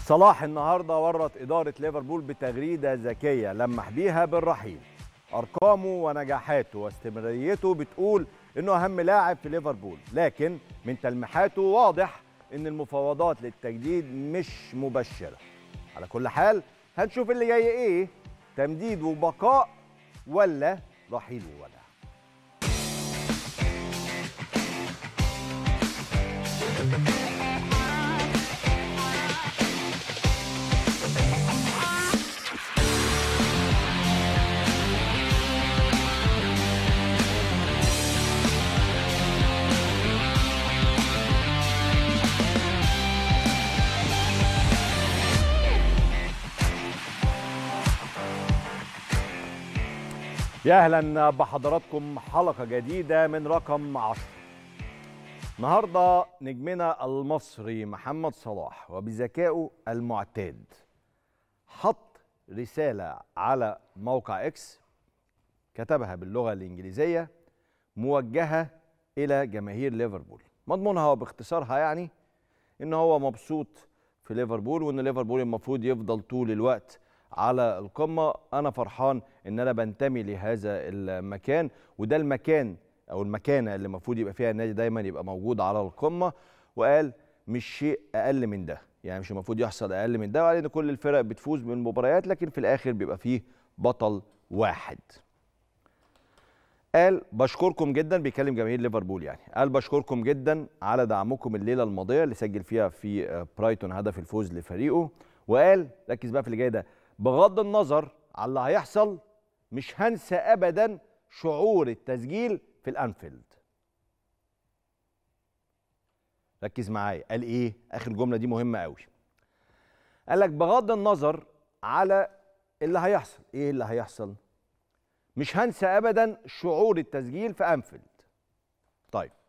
صلاح النهارده ورط اداره ليفربول بتغريده ذكيه لمح بيها بالرحيل ارقامه ونجاحاته واستمراريته بتقول انه اهم لاعب في ليفربول لكن من تلميحاته واضح ان المفاوضات للتجديد مش مبشره على كل حال هنشوف اللي جاي ايه تمديد وبقاء ولا رحيل ووداع يا اهلا بحضراتكم حلقه جديده من رقم 10 النهارده نجمنا المصري محمد صلاح وبذكائه المعتاد حط رساله على موقع اكس كتبها باللغه الانجليزيه موجهه الى جماهير ليفربول مضمونها وباختصارها يعني ان هو مبسوط في ليفربول وان ليفربول المفروض يفضل طول الوقت على القمه انا فرحان ان انا بنتمي لهذا المكان وده المكان او المكانه اللي المفروض يبقى فيها النادي دايما يبقى موجود على القمه وقال مش شيء اقل من ده يعني مش المفروض يحصل اقل من ده وقال ان كل الفرق بتفوز بالمباريات لكن في الاخر بيبقى فيه بطل واحد قال بشكركم جدا بيكلم جماهير ليفربول يعني قال بشكركم جدا على دعمكم الليله الماضيه اللي سجل فيها في برايتون هدف الفوز لفريقه وقال ركز بقى في اللي جاي ده بغض النظر على اللي هيحصل مش هنسى ابدا شعور التسجيل في الانفيلد ركز معايا قال ايه اخر جمله دي مهمه قوي قال لك بغض النظر على اللي هيحصل ايه اللي هيحصل مش هنسى ابدا شعور التسجيل في انفيلد طيب